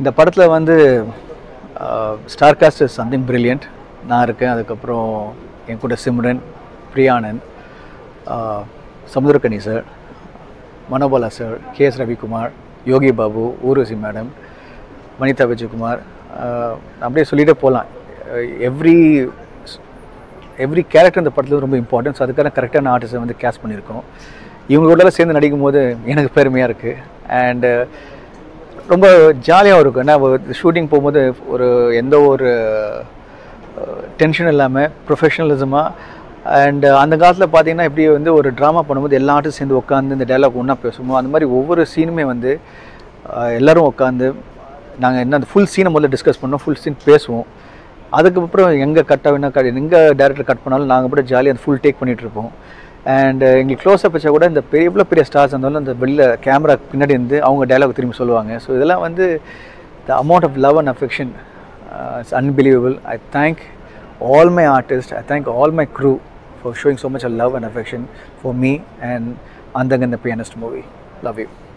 இந்த படத்தில் வந்து star cast is something brilliant நான் இருக்கேன் அதுக்கப்புறம் என் கூட சிம்ரன் பிரியானந்த் ஆஹ், Samuthirakani sir Manobala sir K S Ravikumar Yogi Babu Urvashi madam Vanitha Vijayakumar ஆஹ், அப்படியே சொல்லிகிட்டே போகலாம் எவ்ரி எவ்ரி கேரக்டர் இந்த படத்தில் ரொம்ப இம்பார்ட்டன்ட் ஸோ அதுக்கான கரெக்டான ஆர்டிஸ்ட்டை வந்து கேஸ்ட் பண்ணியிருக்கோம் இவங்களோட சேர்ந்து நடிக்கும் போது எனக்கு பெருமையாக இருக்குது அண்டு ரொம்ப ஜாலியாகவும் இருக்கும் ஏன்னா ஷூட்டிங் போகும்போது ஒரு எந்த ஒரு டென்ஷன் இல்லாமல் ப்ரொஃபஷனலிசமாக அண்ட் அந்த காலத்தில் பார்த்தீங்கன்னா இப்படி வந்து ஒரு ட்ராமா பண்ணும்போது எல்லா ஆர்டிஸ்ட் சேர்ந்து உட்காந்து இந்த டைலாக் ஒன்றா பேசுவோம் அந்த மாதிரி ஒவ்வொரு சீனுமே வந்து அஹ், எல்லாரும் உட்காந்து நாங்கள் என்ன அந்த ஃபுல் சீனை முதல்ல டிஸ்கஸ் பண்ணோம் ஃபுல் சீன் பேசுவோம் அதுக்கப்புறம் எங்கே கட் ஆகுனா கட் எங்கே டேரக்டர் கட் பண்ணாலும் நாங்கள் கூட ஜாலியாக அந்த ஃபுல் டேக் பண்ணிகிட்டு இருப்போம் அண்ட் எங்களுக்கு க்ளோஸ்அப் வச்சா கூட இந்த பெரிய எவ்வளோ பெரிய ஸ்டார்ஸ் இருந்தாலும் அந்த வெளில கேமரா பின்னாடி இருந்து அவங்க டைலாக் திரும்பி சொல்லுவாங்க ஸோ இதெல்லாம் வந்து the amount of love and affection it's unbelievable I thank all my artists, I thank all my crew for showing so much of love and affection for me and Andang and the Pianist movie. Love you.